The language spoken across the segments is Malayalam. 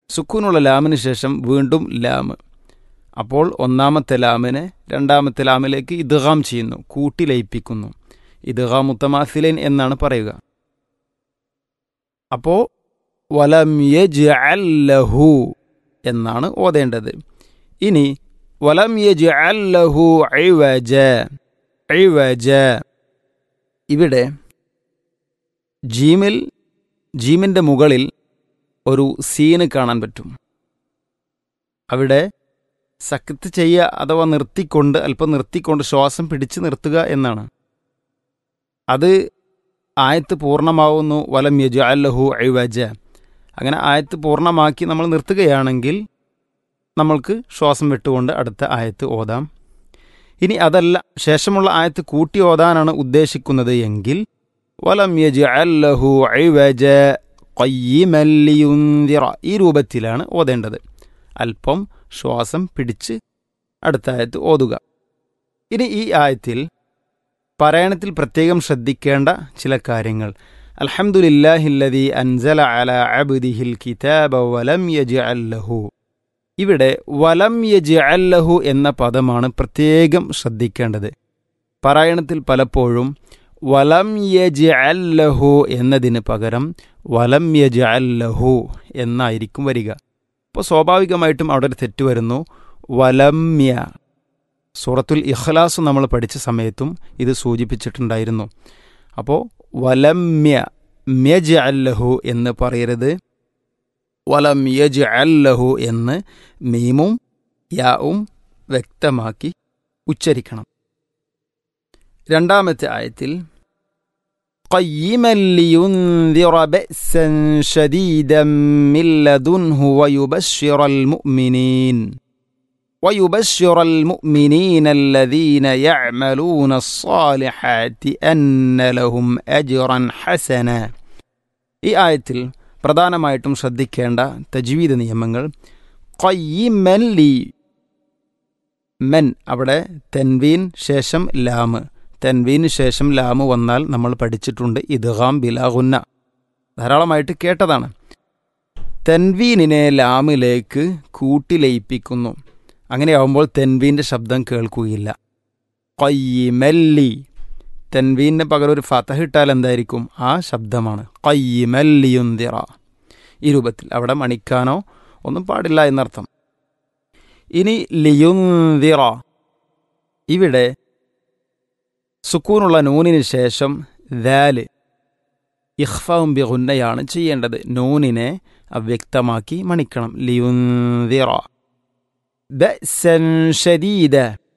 സുക്കൂനുള്ള ലാമിന് ശേഷം വീണ്ടും ലാം അപ്പോൾ ഒന്നാമത്തെ ലാമിനെ രണ്ടാമത്തെ ലാമിലേക്ക് ഇദ്ഗാം ചെയ്യുന്നു കൂട്ടി ലയിപ്പിക്കുന്നു ഇദ്ഗാം മുത്തമാസിലൻ എന്നാണ് പറയുക അപ്പോൾ വലം യജ്അൽ ലഹു എന്നാണ് ഓതേണ്ടത് ഇനി വലം യജ്അൽ ലഹു ഇവജ ഇവജ ഇവിടെ ജീമിൽ ജീമിൻ്റെ മുകളിൽ ഒരു സീന് കാണാൻ പറ്റും അവിടെ സക്കത്ത് ചെയ്യുക അഥവാ നിർത്തിക്കൊണ്ട് അല്പം നിർത്തിക്കൊണ്ട് ശ്വാസം പിടിച്ച് നിർത്തുക എന്നാണ് അത് ആയത്ത് പൂർണ്ണമാവുന്നു വലം യജു അല്ലഹു അഴിവജ അങ്ങനെ ആയത്ത് പൂർണ്ണമാക്കി നമ്മൾ നിർത്തുകയാണെങ്കിൽ നമ്മൾക്ക് ശ്വാസം വിട്ടുകൊണ്ട് അടുത്ത ആയത്ത് ഓതാം ഇനി അതല്ല ശേഷമുള്ള ആയത്ത് കൂട്ടി ഓതാനാണ് ഉദ്ദേശിക്കുന്നത് എങ്കിൽ വലം യജു അല്ലഹു അഴിവജ കൊയ്യമല്ലിയുന്തിറ ഈ രൂപത്തിലാണ് ഓതേണ്ടത് അല്പം ശ്വാസം പിടിച്ച് അടുത്ത ആയത്ത് ഓതുക ഇനി ഈ ആയത്തിൽ പാരായണത്തിൽ പ്രത്യേകം ശ്രദ്ധിക്കേണ്ട ചില കാര്യങ്ങൾ അൽഹംദുലില്ലാഹില്ലദി അൻസല അല അബ്ദിഹിൽ കിതാബ വലം യജ് അല്ലഹു ഇവിടെ വലം യജ് അല്ലഹു എന്ന പദമാണ് പ്രത്യേകം ശ്രദ്ധിക്കേണ്ടത് പാരായണത്തിൽ പലപ്പോഴും വലം യജ് അല്ലഹു എന്നതിന് പകരം വലം യജ് അല്ലഹു എന്നായിരിക്കും വരിക അപ്പോൾ സ്വാഭാവികമായിട്ടും അവിടെ ഒരു തെറ്റ് വരുന്നു വലമ്യ സൂറത്തുൽ ഇഖ്ലാസ് നമ്മൾ പഠിച്ച സമയത്തും ഇത് സൂചിപ്പിച്ചിട്ടുണ്ടായിരുന്നു അപ്പോൾ വലമ്യ മ്യജ് അല്ലഹു എന്ന് പറയരുത് വലം യജ് അല്ലഹു എന്ന് മീമും യാവും വ്യക്തമാക്കി ഉച്ചരിക്കണം രണ്ടാമത്തെ ആയത്തിൽ قيما لينذر بأسا شديدا من لدنه ويبشر المؤمنين ويبشر المؤمنين الذين يعملون الصالحات أن لهم أجرا حسنا ഈ ആയത്തിൽ പ്രധാനമായിട്ടും ശ്രദ്ധിക്കേണ്ട തജ്വീദ് നിയമങ്ങൾ കൊയ്യമൻ ലി മെൻ അവിടെ തെൻവീൻ ശേഷം ലാമ് തെൻവീന് ശേഷം ലാമ് വന്നാൽ നമ്മൾ പഠിച്ചിട്ടുണ്ട് ഇദ്ഗാം ബിലാഹുന്ന ധാരാളമായിട്ട് കേട്ടതാണ് തെൻവീനിനെ ലാമിലേക്ക് കൂട്ടിലയിപ്പിക്കുന്നു അങ്ങനെയാവുമ്പോൾ തെൻവീൻ്റെ ശബ്ദം കേൾക്കുകയില്ല കൊയ്യമല്ലി തെൻവീന് പകരം ഒരു ഫതഹ് ഇട്ടാൽ എന്തായിരിക്കും ആ ശബ്ദമാണ് കൊയ്യമല്ലിയുന്തിറ ഈ രൂപത്തിൽ അവിടെ മണിക്കാനോ ഒന്നും പാടില്ല എന്നർത്ഥം ഇനി ലിയുന്തിറ ഇവിടെ സുക്കൂനുള്ള നൂനിന് ശേഷം ദാല് ഇഖ്ഫവും ബിഗുന്നയാണ് ചെയ്യേണ്ടത് നൂനിനെ അവ്യക്തമാക്കി മണിക്കണം ലിയുന്തിറ ബഅ്സൻ ഷദീദ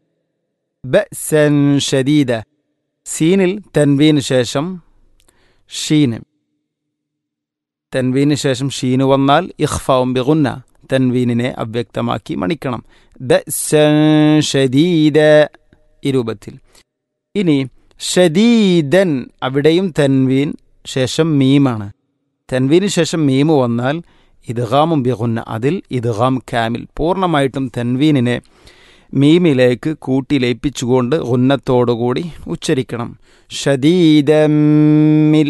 ബഅ്സൻ ഷദീദ സീനിൽ തൻവീന് ശേഷം ഷീന് തൻവീന് ശേഷം ഷീന് വന്നാൽ ഇഖ്ഫവും ബിഗുന്ന തൻവീനിനെ അവ്യക്തമാക്കി മണിക്കണം ബഅ്സൻ ഷദീദ ഈ രൂപത്തിൽ ഇനി ഷദീദൻ അവിടെയും തൻവീൻ ശേഷം മീമാണ് തൻവീന് ശേഷം മീമ് വന്നാൽ ഇദ്ഗാമും ബിഗുന്ന അതിൽ ഇദ്ഗാം കാമിൽ പൂർണ്ണമായിട്ടും തൻവീനിനെ മീമിലേക്ക് കൂട്ടി ലയിപ്പിച്ചുകൊണ്ട് ഉന്നത്തോടുകൂടി ഉച്ചരിക്കണം ഷദീദമ്മിൽ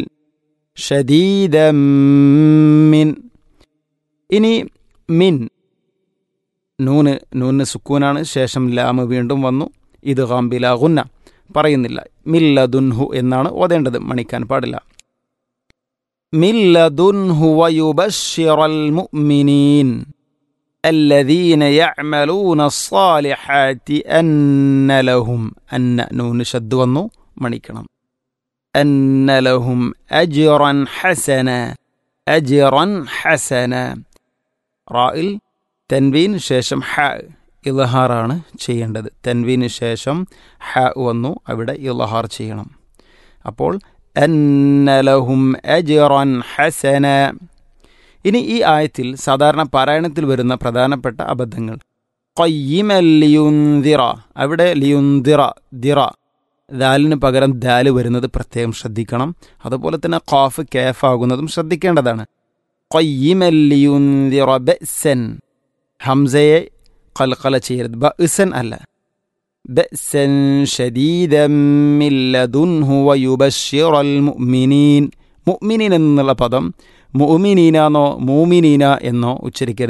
ഷദീദമ്മിൻ ഇനി മിൻ നൂന് നൂന് സുക്കൂനാണ് ശേഷം ലാമ് വീണ്ടും വന്നു ഇത് ഗാംബിലാകുന്ന പറയുന്നില്ല മില്ലദുൻഹു എന്നാണ് ഓതേണ്ടത് മണിക്കാൻ പാടില്ല മില്ലദുൻഹു വയുബശ്ശിറൽ മുഅ്മിനീൻ الذين يعملون الصالحات أن لهم أن نون شد ونو മണിക്കണം أن لهم أجرا حسنا أجرا حسنا റായിൽ തൻവീൻ ശേഷം ഹ ഇലഹാറാണ് ചെയ്യേണ്ടത് തൻവീന് ശേഷം ഹ വന്നു അവിടെ ഇലഹാർ ചെയ്യണം അപ്പോൾ അന്നലഹും അജിറൻ ഹസന ഇനി ഈ ആയത്തിൽ സാധാരണ പാരായണത്തിൽ വരുന്ന പ്രധാനപ്പെട്ട അബദ്ധങ്ങൾ കൊയ്യമൽ ലിയുന്തിറ അവിടെ ലിയുന്തിറ ദിറ ദാലിന് പകരം ദാല് വരുന്നത് പ്രത്യേകം ശ്രദ്ധിക്കണം അതുപോലെ തന്നെ ഖാഫ് കേഫ് ആകുന്നതും ശ്രദ്ധിക്കേണ്ടതാണ് കൊയ്യമൽ ലിയുന്തിറ ബെസൻ ഹംസയെ കൽക്കല ചെയ്യരുത് ബഅ്സൻ അല്ല ബഅ്സൻ ശദീദൻ മിൻ ലദുൻഹു വയുബശ്ശിറൽ മുഅ്മിനീൻ മുഅ്മിനീൻ എന്നുള്ള പദം മുഅ്മിനീനാന്നോ മൂമിനീന എന്നോ ഉച്ചരിക്കരുത്